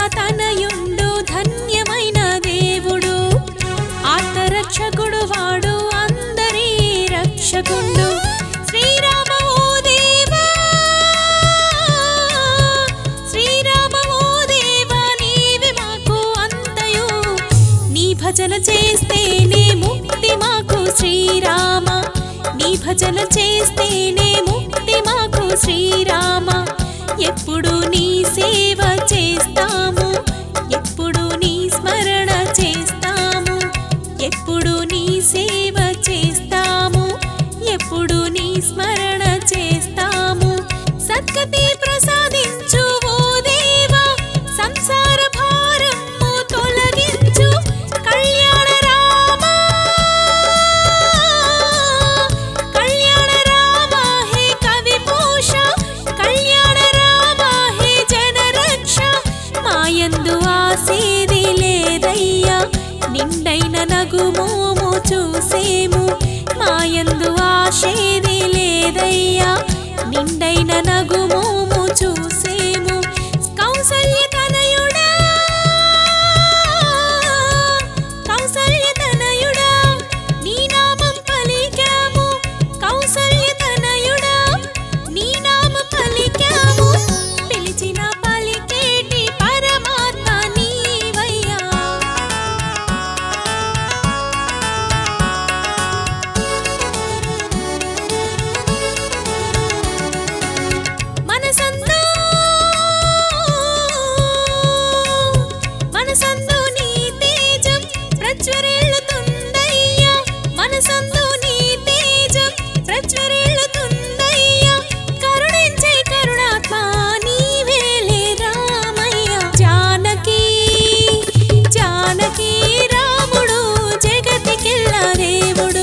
తనయుండు ధన్యమైన దేవుడు ఆర్తరక్షకుడు వాడు అందరి రక్షకుండు శ్రీరామ ఓ దేవా శ్రీరామ ఓ దేవా నీవే మాకు అంతయు నీ భజన చేస్తేనే ముక్తి మాకు శ్రీరామ నీ భజన చేస్తేనే ముక్తి మాకు శ్రీరామ ఎప్పుడు నీ సేవ చేస్తాము ఎప్పుడు నీ స్మరణ చేస్తాము ఎప్పుడు నీ సేవ చేస్తాము ఎప్పుడు నీ స్మరణ చేస్తాము సద్గతి ప్రసాదించు ఓ దేవా సంసార భారము తొలగించు కళ్యాణ రామ కళ్యాణ రామ హే కవి పూష కళ్యాణ రామ హే జన రక్ష మాయందు ఆసేది లేదయ్యా నిండైన నగుమోము చూసేము మాయందు ఆశేది లేదయ్యా నిండైన నగుమోము చూసేము కౌసల్య తనయుడా కౌసల్య తనయుడా నీ నామం పలికాము కౌసల్య తనయుడా నీ నామం పలికాము పిలిచిన పలికేటి పరమాత్మ నీవయ్యా మనసందో మనసందో నీ తేజం ప్రజ్వరిల్లుతుందయ్యా మనసందో నీ తేజం ప్రజ్వరిల్లుతుందయ్యా కరుణించే కరుణాత్మ నీవేలే రామయ్య జానకి జానకి రాముడు జగతికెల్ల దేవుడు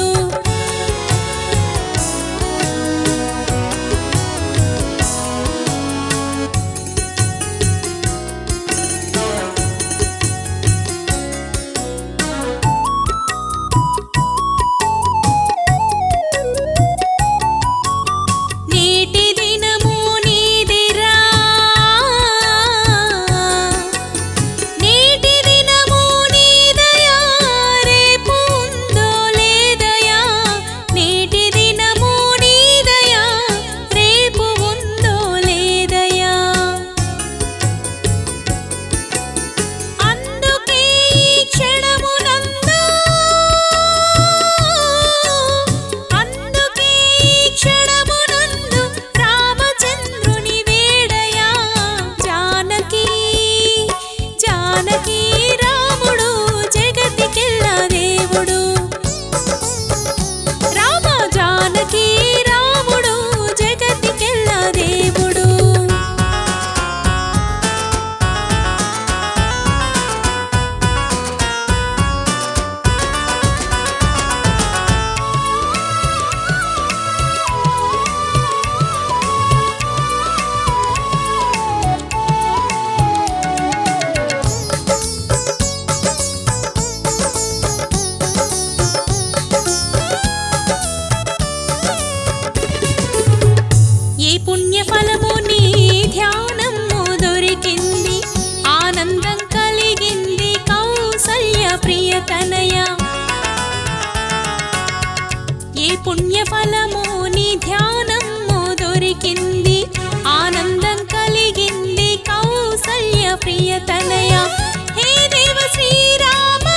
నేటి దినము నీదిరా నేటి దినము నీదయా రేపు ఉందో లేదయా నేటి దినము నీదయా రేపు ఉందో లేదయా అందుకే ఈ క్షణమునందు అందుకే ఈ క్షణమునందు రామచంద్రుని వేడయా జానకి జానకి రాముడు జగతికెల్ల దేవుడు రామ జానకి రాముడు జగతికెల్ల దేవుడు ఏ పుణ్య ఫలము నీ ధ్యానము దొరికింది ఆనందం కలిగింది కౌసల్య ప్రియతనయ ఏ పుణ్య ఫలము నీ ధ్యానము దొరికింది ఆనందం కలిగింది కౌసల్య ప్రియతనయ హే దేవ శ్రీరామ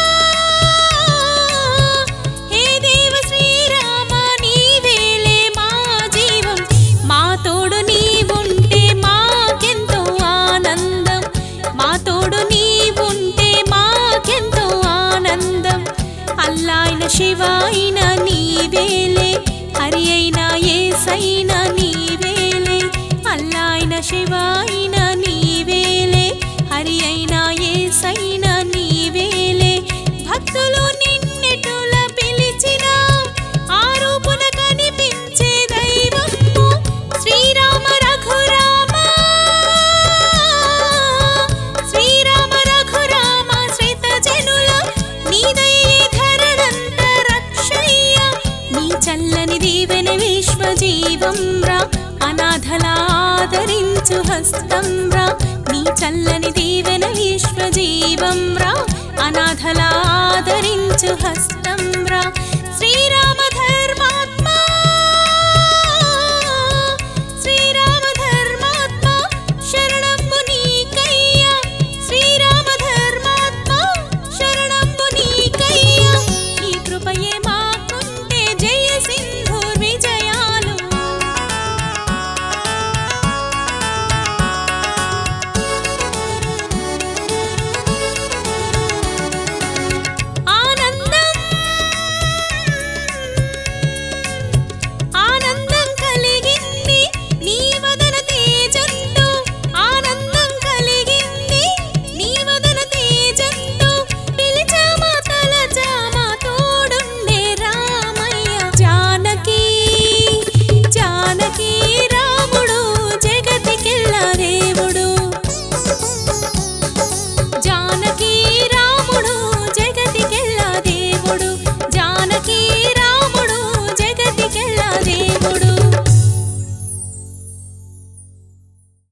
హే దేవ శ్రీరామ నీవేలే మా జీవం మా తోడు నీవుంటే మాకెంతో ఆనందం మా తోడు నీవుంటే మాకెంతో ఆనందం అల్లాయిన శివాయిన నీవేలే హరి అయిన ఏసైన నీవేలే అల్లాయిన శివాయిన నీవేలే హరి అయిన ఏసైన నీవేలే భక్తులు నిన్నెటుల పిలిచిన ఆరూపున కనిపించే దైవము శ్రీరామ రఘురామ శ్రీరామ రఘురామ శ్రీత జనుల నీదయే ధరణంత రక్షయ్య నీ చల్లని దీవెన విశ్వజీవం రా అనాథల ఆదరించు హస్తం రా నీ చల్లని దీవెన కష్టం